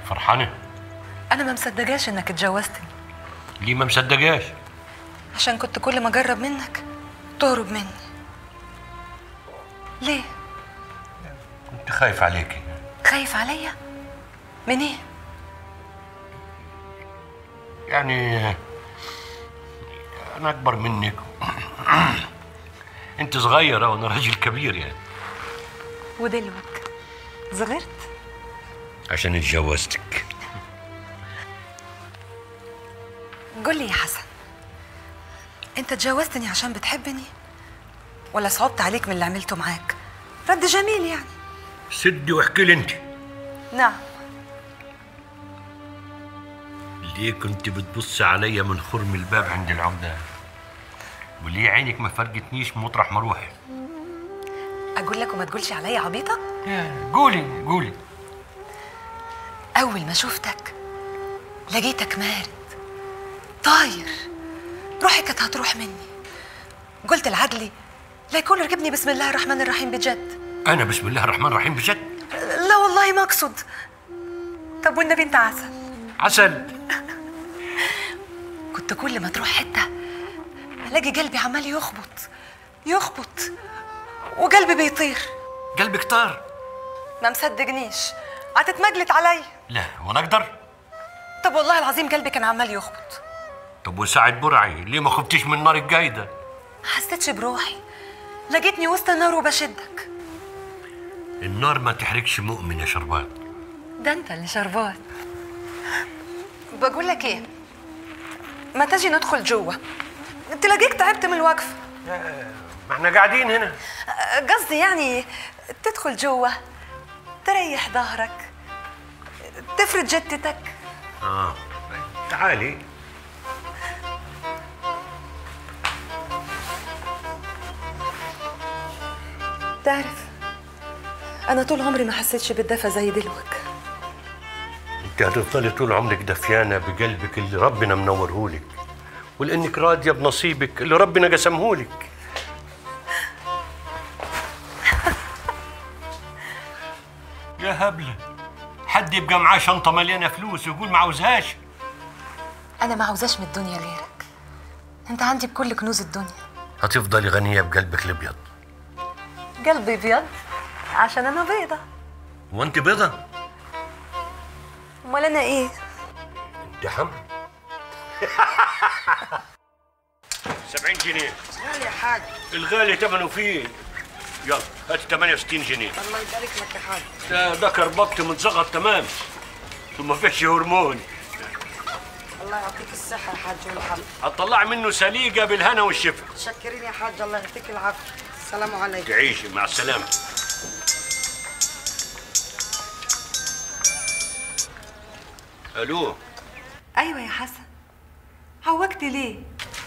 فرحانه انا ما مصدقاش انك اتجوزتني ليه ما مصدقاش عشان كنت كل ما اجرب منك تهرب مني ليه كنت خايف عليكي خايف عليا من ايه يعني انا اكبر منك انت صغيره وانا راجل كبير يعني ودلوك صغرت عشان اتجوزتك قول لي يا حسن انت اتجوزتني عشان بتحبني ولا صعبت عليك من اللي عملته معاك رد جميل يعني سدي واحكي لي انت نعم ليه كنت بتبص عليا من خرم الباب عند العمدة وليه عينك ما فرقتنيش مطرح ما اروح اقول لك وما تقولش عليا عبيطه قولي قولي اول ما شفتك لقيتك مارد طاير روحي كانت هتروح مني قلت لعدلي لا يكون ركبني بسم الله الرحمن الرحيم بجد انا بسم الله الرحمن الرحيم بجد لا والله ما اقصد طب والنبي انت عسل عسل كنت كل ما تروح حته الاقي قلبي عمال يخبط يخبط وقلبي بيطير قلبك طار ما مصدقنيش هتتمجلت عليا لا وانا اقدر طب والله العظيم قلبي كان عمال يخبط طب وساعة برعي ليه ما خفتيش من النار الجايدة ما حسيتش بروحي لقيتني وسط النار وبشدك النار ما تحرقش مؤمن يا شربات ده انت اللي شربات بقول لك ايه ما تجي ندخل جوه تلاقيك تعبت من الوقفه ما احنا قاعدين هنا قصدي يعني تدخل جوه تريح ظهرك تفرد جتتك اه تعالي تعرف انا طول عمري ما حسيتش بالدفى زي دلوك انت هتفضلي طول عمرك دفيانة بقلبك اللي ربنا منورهولك ولانك راضية بنصيبك اللي ربنا قسمهولك يا هبلة حد يبقى معاه شنطة مليانة فلوس ويقول ما عاوزهاش انا ما عاوزاش من الدنيا غيرك انت عندي بكل كنوز الدنيا هتفضلي غنية بقلبك الابيض قلبي ابيض عشان انا بيضه وانت بيضة امال انا ايه انت حمل 70 جنيه غالي يا حاج الغالي ثمنه فيه يلا هات 68 جنيه الله يبارك لك يا حاج ده ده كربكت متزغط تمام ثم فيش هرمون الله يعطيك الصحة يا حاج والحمد هتطلع منه سليقة بالهنا والشفا شكرين يا حاج الله يعطيك العافية السلام عليكم تعيشي مع السلامة الو ايوه يا حسن عوجت ليه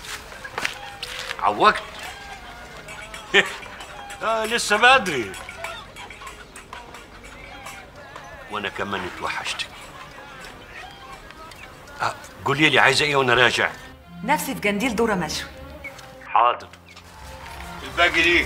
عوقت آه لسه بدري وانا كمان اتوحشتك آه قولي لي عايزه ايه وانا راجع نفسي في جنديل دوره مشوي حاضر الباقي ليك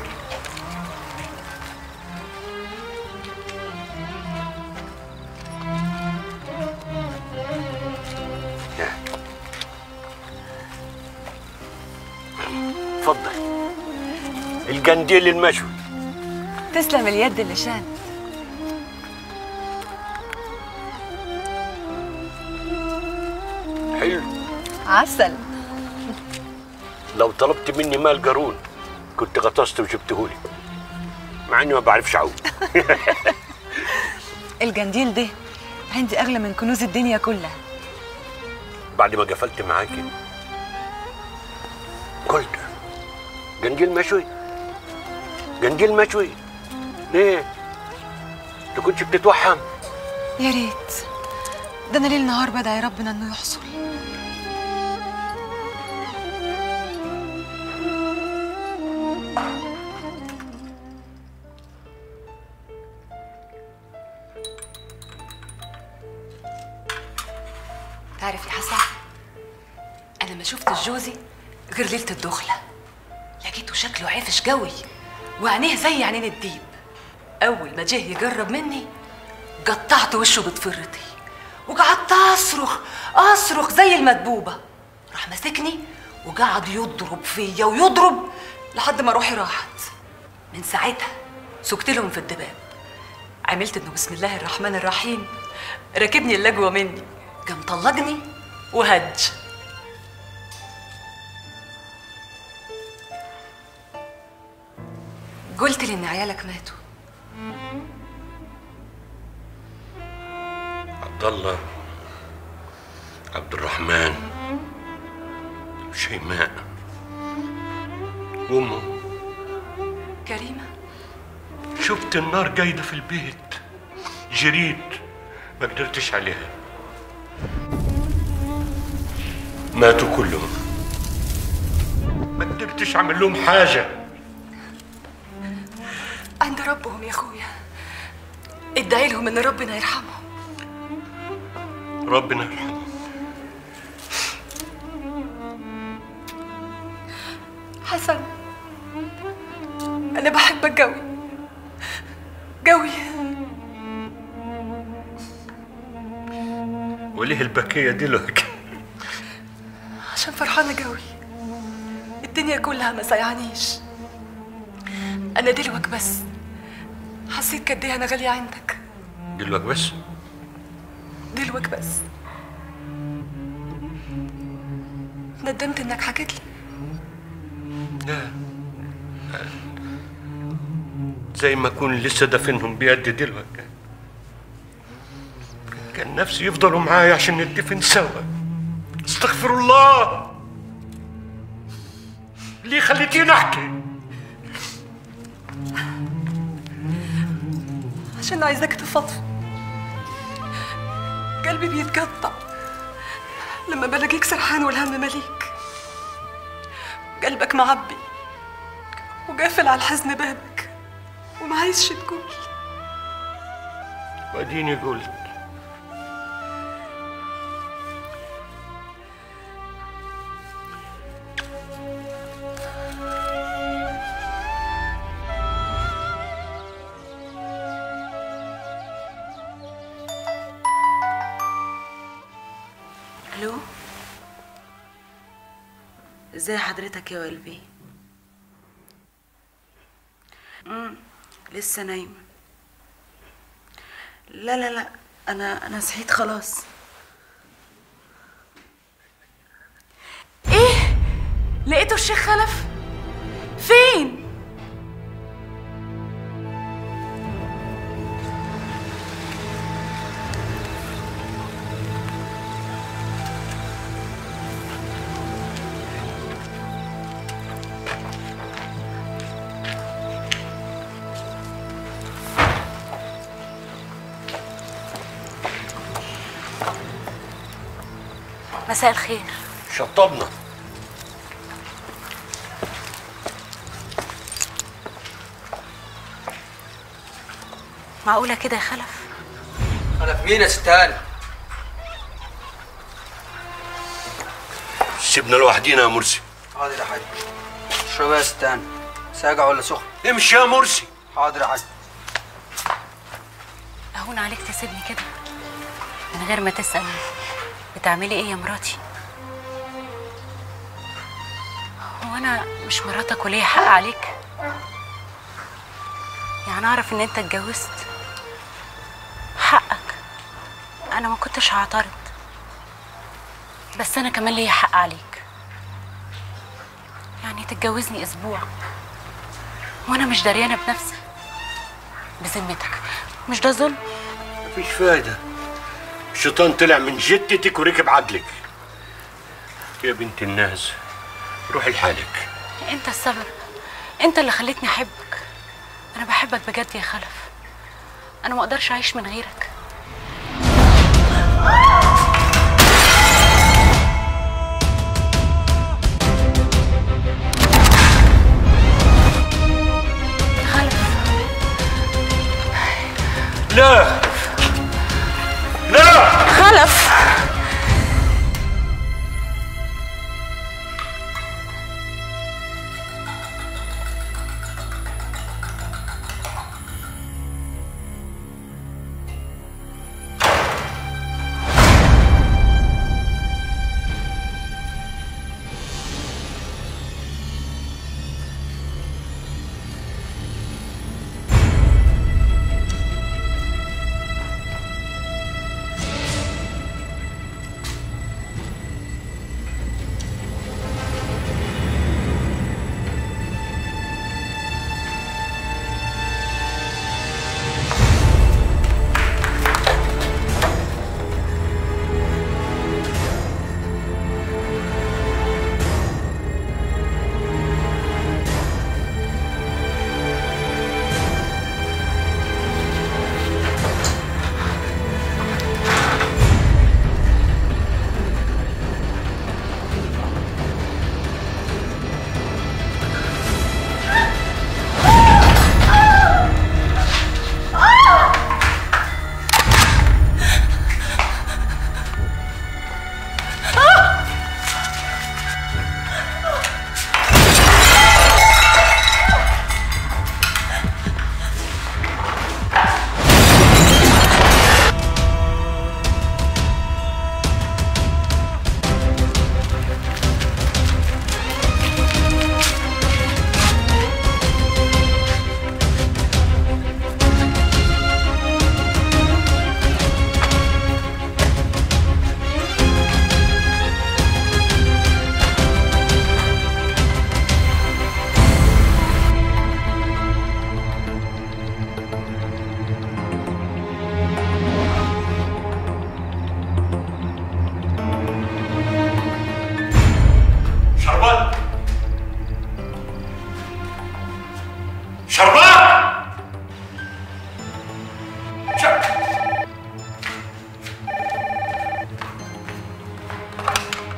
اتفضل القنديل المشوي تسلم اليد اللي شان حلو عسل لو طلبت مني مال قارون كنت غطسته وجبتهولي مع اني ما بعرفش اعوم الجنديل ده عندي اغلى من كنوز الدنيا كلها بعد ما قفلت معاكي قلت قنديل مشوي قنديل مشوي ليه؟ انت كنتش بتتوحم يا ريت ده انا ليل نهار بدعي ربنا انه يحصل تعرف يا حسن انا ما شفتش جوزي غير ليله الدخله لقيته شكله عفش قوي وعينيه زي عينين الديب اول ما جه يجرب مني قطعت وشه بضفرتي وقعدت اصرخ اصرخ زي المدبوبه راح ماسكني وقعد يضرب فيا ويضرب لحد ما روحي راحت من ساعتها سكت لهم في الدباب عملت انه بسم الله الرحمن الرحيم راكبني اللجوه مني قام طلقني وهج قلت لي ان عيالك ماتوا عبد الله عبد الرحمن شيماء وامه كريمه شفت النار جايده في البيت جريت ما قدرتش عليها ماتوا كلهم ما قدرتش اعمل لهم حاجه عند ربهم يا اخويا ادعي لهم ان ربنا يرحمهم ربنا يرحمه حسن انا بحبك قوي قوي وليه البكيه دلوقتي عشان فرحانه قوي الدنيا كلها ما سايعانيش انا دلوك بس حسيت قد ايه انا غاليه عندك دلوقتي بس دلوك بس ندمت انك حكيت لي لا زي ما اكون لسه دافنهم بيدي دلوقتي كان نفسي يفضلوا معايا عشان ندفن سوا استغفر الله ليه خليتيني احكي عشان عايزاك تفضفض قلبي بيتقطع لما بلاقيك سرحان والهم مليك قلبك معبي وقافل على الحزن بابك وما عايزش تقول واديني قلت الو ازاي حضرتك يا قلبي امم لسه نايمه لا لا لا انا انا صحيت خلاص ايه لقيته الشيخ خلف فين مساء الخير شطبنا معقولة كده يا خلف انا في مين يا ست هاني سيبنا لوحدينا يا مرسي حاضر يا حاج اشرب يا ست هاني ساقع ولا سخن امشي يا مرسي حاضر يا حاج أهون عليك تسيبني كده من غير ما تسأل بتعملي ايه يا مراتي هو أنا مش مراتك وليا حق عليك يعني أعرف إن أنت اتجوزت حقك أنا ما كنتش هعترض بس أنا كمان ليا حق عليك يعني تتجوزني أسبوع وأنا مش دريانة بنفسي بذمتك مش ده ظلم مفيش فايدة الشيطان طلع من جتتك وركب عقلك يا بنت الناس روحي لحالك انت السبب انت اللي خلتني احبك انا بحبك بجد يا خلف انا ما اقدرش اعيش من غيرك خلف لا لا خلف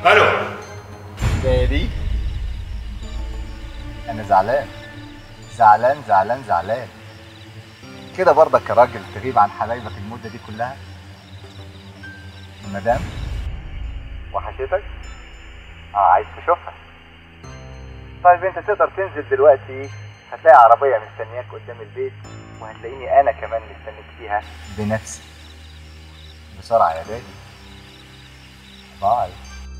الو دادي انا زعلان زعلان زعلان زعلان كده برضك يا راجل تغيب عن حبايبك المدة دي كلها المدام وحشتك اه عايز تشوفها طيب انت تقدر تنزل دلوقتي هتلاقي عربية مستنياك قدام البيت وهتلاقيني انا كمان مستنيك فيها بنفسي بسرعة يا دادي باي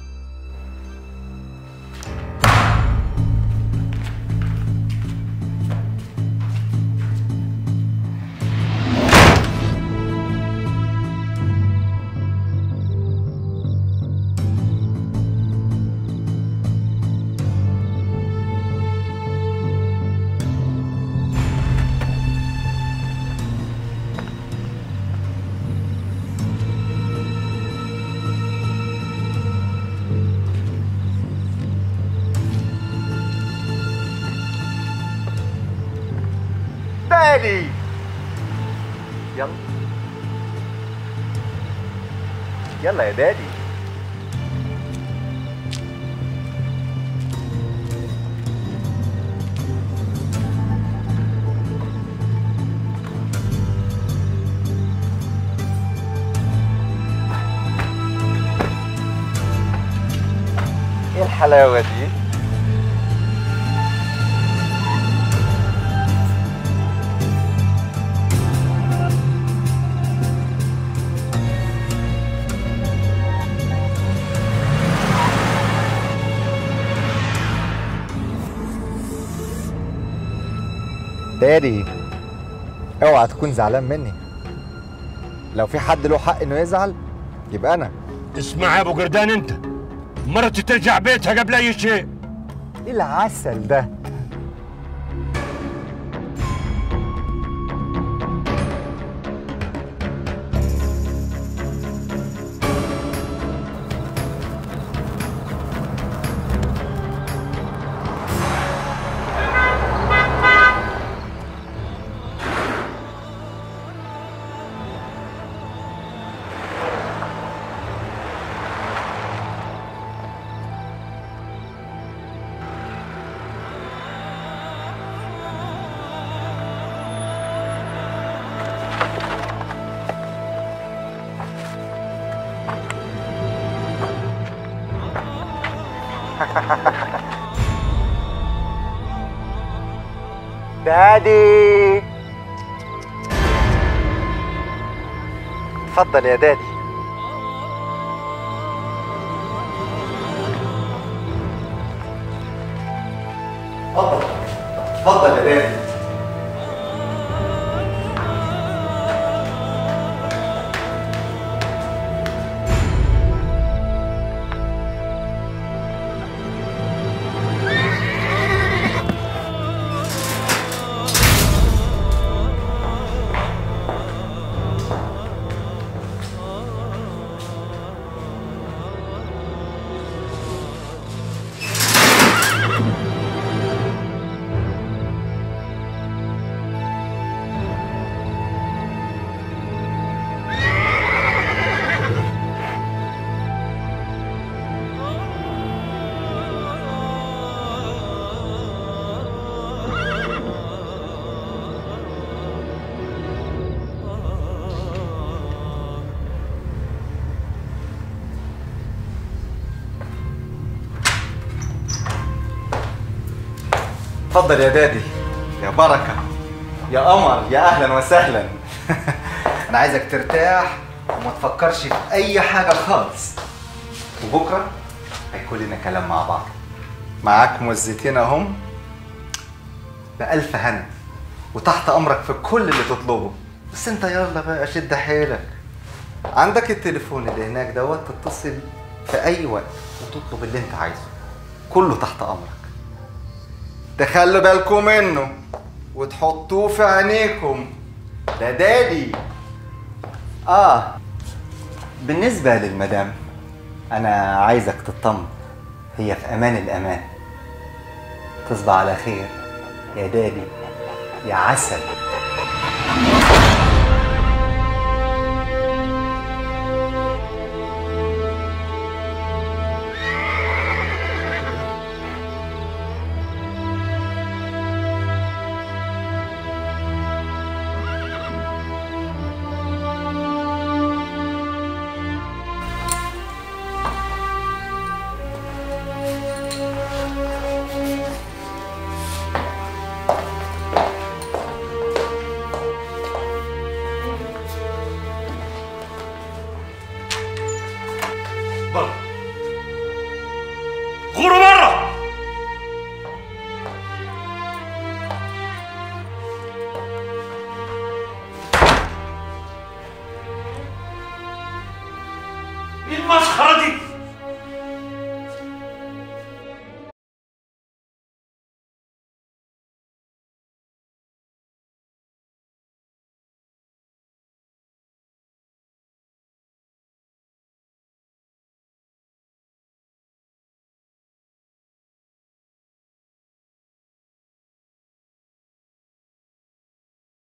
دادي يلا يلا يا دادي ايه الحلاوة دي؟ دادي اوعى تكون زعلان مني لو في حد له حق انه يزعل يبقى انا اسمع يا ابو قردان انت مرتي ترجع بيتها قبل اي شيء ايه العسل ده دادي اتفضل يا دادي اتفضل اتفضل يا دادي اتفضل يا دادي يا بركة يا قمر يا أهلا وسهلا أنا عايزك ترتاح وما تفكرش في أي حاجة خالص وبكرة هيكون لنا كلام مع بعض معاك مزتين أهم بألف هنا وتحت أمرك في كل اللي تطلبه بس أنت يلا بقى شد حيلك عندك التليفون اللي هناك دوت تتصل في أي وقت وتطلب اللي أنت عايزه كله تحت أمرك تخلوا بالكم منه وتحطوه في عينيكم ده دادي اه بالنسبة للمدام انا عايزك تطمن هي في امان الامان تصبح على خير يا دادي يا عسل بره